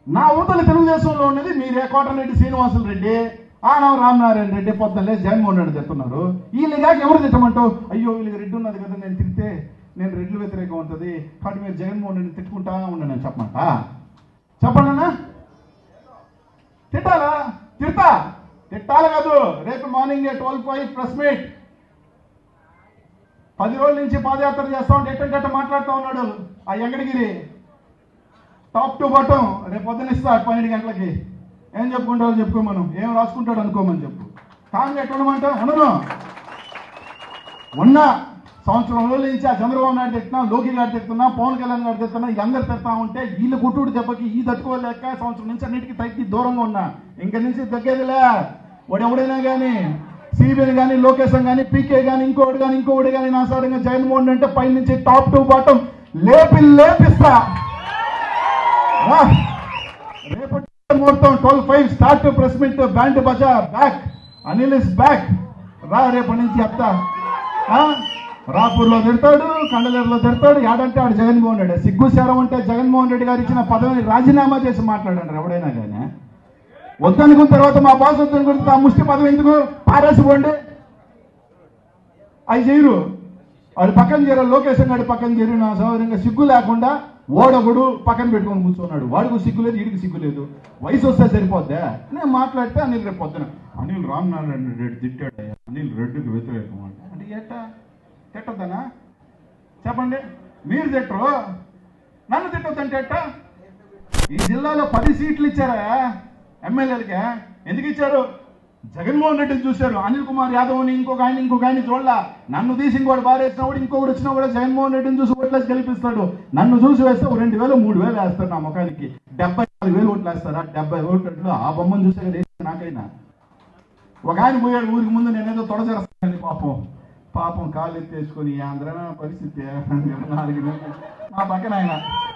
నా ఊతల తెలుగుదేశంలో ఉన్నది మీరే కోటరెడ్డి శ్రీనివాసులు రెడ్డి ఆనవ రామనారాయణ రెడ్డి పొద్దున్నే జగన్మోహన్ రెడ్డి తిడుతున్నారు వీళ్ళు కాక ఎవరు తిట్టమంటావు అయ్యో వీళ్ళకి రెడ్డి ఉన్నది కదా నేను తిడితే నేను రెడ్లు వ్యతిరేకం ఉంటుంది కాబట్టి మీరు జగన్మోహన్ రెడ్డిని తిట్టుకుంటా ఉండండి నేను చెప్పమంట చెప్పండి అన్నా తిట్టాలా తిడతా తిట్టాలి కాదు రేపు morning twelve five press meet పది రోజుల నుంచి పాదయాత్ర చేస్తా ఉంటే ఎట్టంటే మాట్లాడుతూ ఉన్నాడు ఆ ఎంగడగిరి టాప్ టు బాటం రేపు పొద్దున ఇస్తా పన్నెండు గంటలకి ఏం చెప్పుకుంటాడో చెప్పుకోమను ఏం రాసుకుంటాడు అనుకోమని చెప్పు కాంగ్రెస్ ఎట్లా ఉండమంటా ఉండను ఉన్న సంవత్సరం రోజుల నుంచి ఆ చంద్రబాబు నాయుడు తిట్టినా లోకి గారు తిడుతున్నా పవన్ కళ్యాణ్ గారు తిడుతున్నా ఈ అందరు తిడతా ఉంటే వీళ్ళు కొట్టుడు దెబ్బకి ఈ తట్టుకోలేక సంవత్సరం నుంచి అన్నిటికీ తగ్గి దూరంగా ఉన్నా ఇంక నుంచి తగ్గేదిలే వాడు ఎవడైనా కానీ సిబిఐ కానీ లోకేశం కానీ పీకే కానీ ఇంకోటి కానీ ఇంకోటి కానీ నా సారంగా జగన్మోహన్ అంటే పై నుంచి టాప్ టు బాటం లేపి లేపిస్తా రా. రేపటి ముహూర్తం twelve five start press meet band బజా బ్యాక్ అనిల్ ఇస్ బ్యాక్ రా రేపటి నుంచి చెప్తా ఆ? రాపూర్లో తిడతాడు కండలేరులో తిడతాడు యాడంటే ఆడు జగన్మోహన్ రెడ్డి సిగ్గు శరం అంటే జగన్మోహన్ రెడ్డి గారు ఇచ్చిన పదవిని రాజీనామా చేసి మాట్లాడండి ఎవడైనా కానీ వద్దనుకున్న తర్వాత మా బాస్ వద్దనుకుంటే ఆ ముష్టి పదవి ఎందుకు పారేసిపోండి అవి చేయరు వాడు పక్కన చేర లోకేశం గారి పక్కన చేరి నా సౌకర్యంగా సిగ్గు లేకుండా ఓడొకడు పక్కన పెట్టుకొని కూర్చున్నాడు వాడికి సిగ్గు లేదు వీడికి సిగ్గు లేదు వయసు వస్తే సరిపోద్దా నేను మాట్లాడితే అనిల్ రేపు పొద్దున అనిల్ రామనారాయణ రెడ్డి తిట్టాడు అనిల్ రెడ్డికి వ్యతిరేకం అంటే అంటే ఎట్టా తిట్టద్దనా చెప్పండి మీరు తిట్టరు నన్ను తిట్టొద్దంటే ఎట్టా ఈ జిల్లాలో పది సీట్లు ఇచ్చారా ఎమ్మెల్యేలకే ఎందుకు ఇచ్చారు జగన్మోహన్ రెడ్డిని చూశారు అనిల్ కుమార్ యాదవ్ని ఇంకొక ఆయన ఇంకొక ఆయన చూడలా నన్ను తీసి ఇంకోటి బారేసినప్పుడు ఇంకొకటి వచ్చినా కూడా జగన్మోహన్ రెడ్డిని చూసి ఓట్లేసి గెలిపిస్తాడు నన్ను చూసి వేస్తే ఒక రెండు వేలు మూడు వేలు వేస్తాడు నా ముఖానికి డెబ్బై నాలుగు వేలు ఓట్లు వేస్తారా డెబ్బై ఓట్లు ఆ బొమ్మను చూసే కదా వేసింది నాకైనా ఒక ఆయన పోయాడు ఊరికి ముందు నేనేదో తొడజేస్తాను పాపం పాపం కాళ్ళు ఎత్తేసుకొని ఆంధ్ర పరిస్థితి నాలుగు నెలలు. మా పక్కన ఆయన